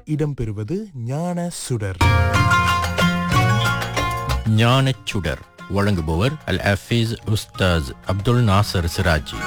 இடம்பெறுவது ஞான சுடர் ஞானச் சுடர் வழங்குபவர் அல் ஹஃபீஸ் உஸ்தாஸ் அப்துல் நாசர் சிராஜி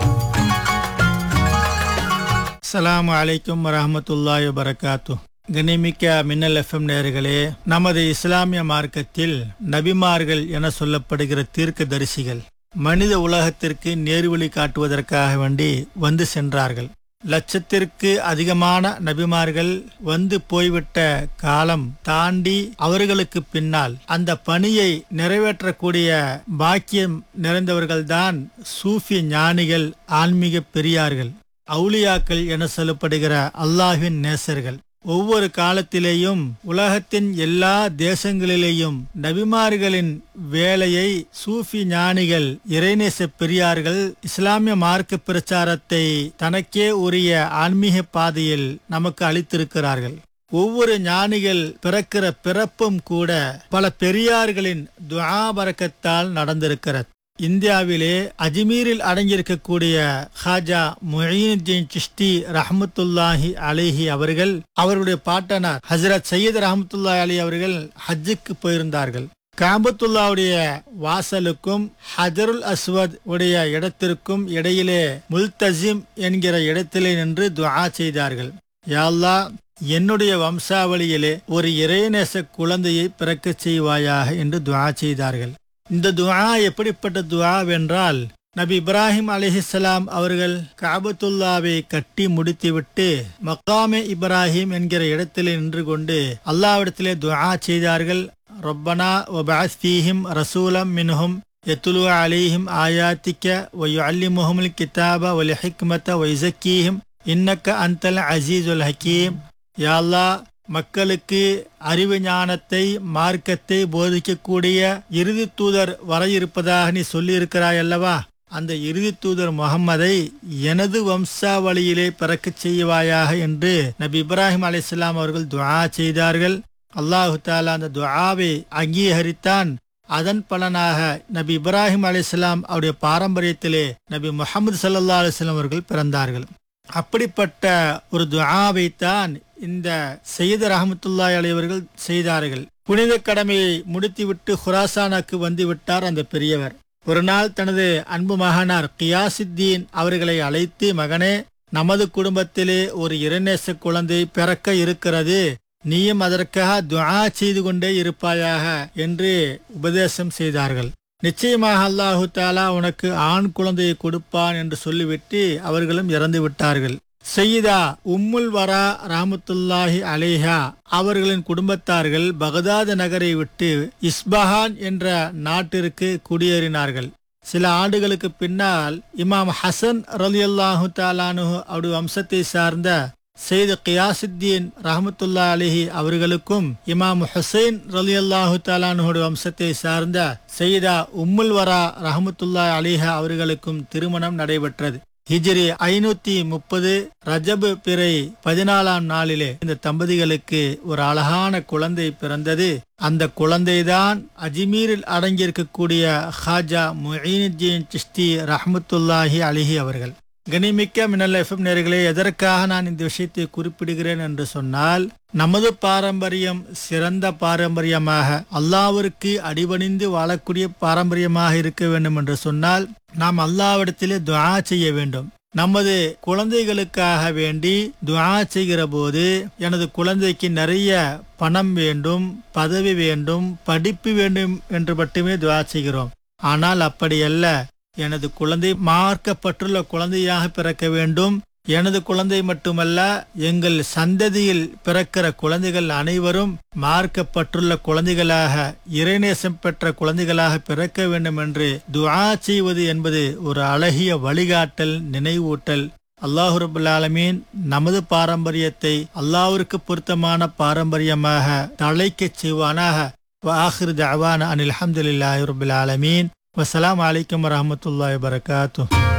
அஸ்ஸலாமு அலைக்கும் வரஹமத்துல்லாஹி வபரகாத்து கனிமிக்க மின்னல் எஃப்எம் நேயர்களே நமது இஸ்லாமிய மார்க்கத்தில் நபிமார்கள் என சொல்லப்படுகிற தீர்க்க தரிசிகள் மனித உலகத்திற்கு நேர்வழி காட்டுவதற்காக வேண்டி வந்து சென்றார்கள் லட்சத்திற்கு அதிகமான நபிமார்கள் வந்து போய்விட்ட காலம் தாண்டி அவர்களுக்கு பின்னால் அந்த பணியை நிறைவேற்றக்கூடிய பாக்கியம் நிறைந்தவர்கள்தான் சூஃபி ஞானிகள் ஆன்மீக பெரியார்கள் அவுலியாக்கள் என சொல்லப்படுகிற அல்லாஹ்வின் நேசர்கள் ஒவ்வொரு காலத்திலேயும் உலகத்தின் எல்லா தேசங்களிலேயும் நபிமார்களின் வேலையை சூஃபி ஞானிகள் இறைநேச பெரியார்கள் இஸ்லாமிய மார்க்க பிரச்சாரத்தை தனக்கே உரிய ஆன்மீக பாதையில் நமக்கு அளித்திருக்கிறார்கள் ஒவ்வொரு ஞானிகள் பிறக்கிற பிறப்பும் கூட பல பெரியார்களின் துஆ பரக்கத்தால் நடந்திருக்கிறது இந்தியாவிலே அஜ்மீரில் அடங்கியிருக்கக்கூடிய ஹாஜா மொயினுddin சிஷ்டி ரஹமத்துல்லாஹி அலைஹி அவர்கள் அவருடைய பாட்டனார் ஹசரத் சையத் ரஹமத்துல்லாஹி அலி அவர்கள் ஹஜ்ஜுக்கு போயிருந்தார்கள் காபத்துல்லாவுடைய வாசலுக்கும் ஹஜருல் அஸ்வத் உடைய இடத்திற்கும் இடையிலே முல்தசிம் என்கிற இடத்திலே நின்று துஆ செய்தார்கள் யா அல்லாஹ் என்னுடைய வம்சாவளியிலே ஒரு இறைநேச குழந்தையை பிறக்கச் செய்வாயாக என்று துஆ செய்தார்கள் இந்த துஆ எப்படிப்பட்ட துஆ வென்றால் நபி இப்ராஹிம் அலிஹிஸ்லாம் அவர்கள் காபத்துல்லாவை கட்டி முடித்துவிட்டு மக்காமே இப்ராஹிம் என்கிற இடத்திலே நின்று கொண்டு அல்லாவிடத்திலே துஆ செய்தார்கள் ரப்பனா வபாஸ் ஃபீஹிம் ரசூலம் மின்ஹும் يتلو عليهم آياتك ويعلمهم الكتاب والحكمة ويزكيهم إنك أنت العزيز الحكيم يا الله மக்களுக்கு அறிவு ஞானத்தை மார்க்கத்தை போதிக்கக்கூடிய இறுதி தூதர் வர இருப்பதாக நீ சொல்லியிருக்கிறாய் அல்லவா அந்த இறுதி தூதர் முகம்மதை எனது வம்சாவளியிலே பிறக்கச் செய்வாயாக என்று நபி இப்ராஹிம் அலிஸ்லாம் அவர்கள் துஆ செய்தார்கள் அல்லாஹு தாலா அந்த துஆவை அங்கீகரித்தான் அதன் பலனாக நபி இப்ராஹிம் அலிஸ்லாம் அவருடைய பாரம்பரியத்திலே நபி முகமது சல்லா அலிஸ்லாம் அவர்கள் பிறந்தார்கள் அப்படிப்பட்ட ஒரு துஆவைத்தான் இந்த செய்த ரஹமத்துல்லாய் அலைவர்கள் செய்தார்கள் புனித கடமையை முடித்துவிட்டு ஹுராசானாக்கு வந்து விட்டார் அந்த பெரியவர் ஒரு நாள் தனது அன்பு மகனார் கியாசுத்தீன் அவர்களை அழைத்து மகனே நமது குடும்பத்திலே ஒரு இறைநேச குழந்தை பிறக்க இருக்கிறது நீயும் அதற்காக துஆ செய்து கொண்டே இருப்பாயாக என்று உபதேசம் செய்தார்கள் நிச்சயமாக அல்லாஹு தாலா உனக்கு ஆண் குழந்தையை கொடுப்பான் என்று சொல்லிவிட்டு அவர்களும் இறந்து விட்டார்கள் செய்தா உம்முல் வரா ராமத்துல்லாஹி அலேஹா அவர்களின் குடும்பத்தார்கள் பகதாது நகரை விட்டு இஸ்பஹான் என்ற நாட்டிற்கு குடியேறினார்கள் சில ஆண்டுகளுக்கு பின்னால் இமாம் ஹசன் ரலி அல்லாஹு தாலானு அவருடைய வம்சத்தை சார்ந்த செய்த கியாசுத்தீன் ரஹமத்துல்லா அலிஹி அவர்களுக்கும் இமாம் ஹுசைன் ரலி அல்லாஹு தாலானுடைய வம்சத்தை சார்ந்த செய்தா உம்முல் வரா ரஹமத்துல்லா அலிஹா அவர்களுக்கும் திருமணம் நடைபெற்றது ஹிஜ்ரி ஐநூத்தி முப்பது ரஜபு பிறை பதினாலாம் நாளிலே இந்த தம்பதிகளுக்கு ஒரு அழகான குழந்தை பிறந்தது அந்த குழந்தைதான் அஜ்மீரில் அடங்கியிருக்கக்கூடிய ஹாஜா முயினுத்தீன் சிஸ்தி ரஹமத்துல்லாஹி அலிஹி அவர்கள் கனிமிக்க மின்னல் எஃப்எம் நேர்களே எதற்காக நான் இந்த விஷயத்தை குறிப்பிடுகிறேன் என்று சொன்னால் நமது பாரம்பரியம் சிறந்த பாரம்பரியமாக அல்லாவிற்கு அடிபணிந்து வாழக்கூடிய பாரம்பரியமாக இருக்க வேண்டும் என்று சொன்னால் நாம் அல்லாவிடத்திலே துஆ செய்ய வேண்டும் நமது குழந்தைகளுக்காக வேண்டி துஆ செய்கிற போது எனது குழந்தைக்கு நிறைய பணம் வேண்டும் பதவி வேண்டும் படிப்பு வேண்டும் என்று மட்டுமே துஆ செய்கிறோம் ஆனால் அப்படியல்ல எனது குழந்தை மார்க்கப்பட்டுள்ள குழந்தையாக பிறக்க வேண்டும் எனது குழந்தை மட்டுமல்ல எங்கள் சந்ததியில் பிறக்கிற குழந்தைகள் அனைவரும் மார்க்கப்பட்டுள்ள குழந்தைகளாக இறைநேசம் பெற்ற குழந்தைகளாக பிறக்க வேண்டும் என்று துஆ செய்வது என்பது ஒரு அழகிய வழிகாட்டல் நினைவூட்டல் அல்லாஹு ரபுல் ஆலமீன் நமது பாரம்பரியத்தை அல்லாஹ்விற்கு பொருத்தமான பாரம்பரியமாக தழைக்கச் செய்வானாக வாஹிர் தவான அனில் அஹமதுல்லாஹி ரபுல் ஆலமீன் வசலாம் அலைக்கும் வரமத்துல்லாஹி வரகாத்து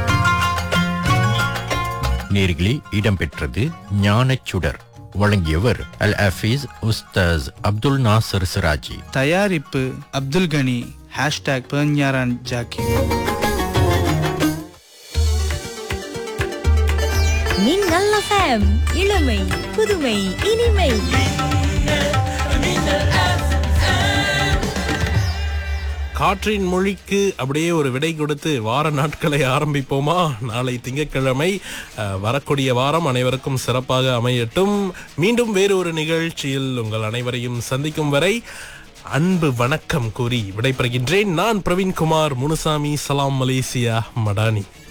நேர்களே இடம்பெற்றது ஞானச் சுடர் வழங்கியவர் அல் ஹஃபீஸ் உஸ்தாஸ் அப்துல் நாசர் சிராஜி தயாரிப்பு அப்துல் கனி ஹேஷ்டாக் பெர்ஞாரான் ஜாக்கி மின்னல் எஃப்எம் எஃப்எம் இளமை புதுமை இனிமை காற்றின் மொழிக்கு அப்படியே ஒரு விடை கொடுத்து வார நாட்களை ஆரம்பிப்போமா நாளை திங்கட்கிழமை அஹ், வரக்கூடிய வாரம் அனைவருக்கும் சிறப்பாக அமையட்டும் மீண்டும் வேறு ஒரு நிகழ்ச்சியில் உங்கள் அனைவரையும் சந்திக்கும் வரை அன்பு வணக்கம் கூறி விடைபெறுகின்றேன் நான் பிரவீன்குமார் முனுசாமி சலாம் மலேசியா மடானி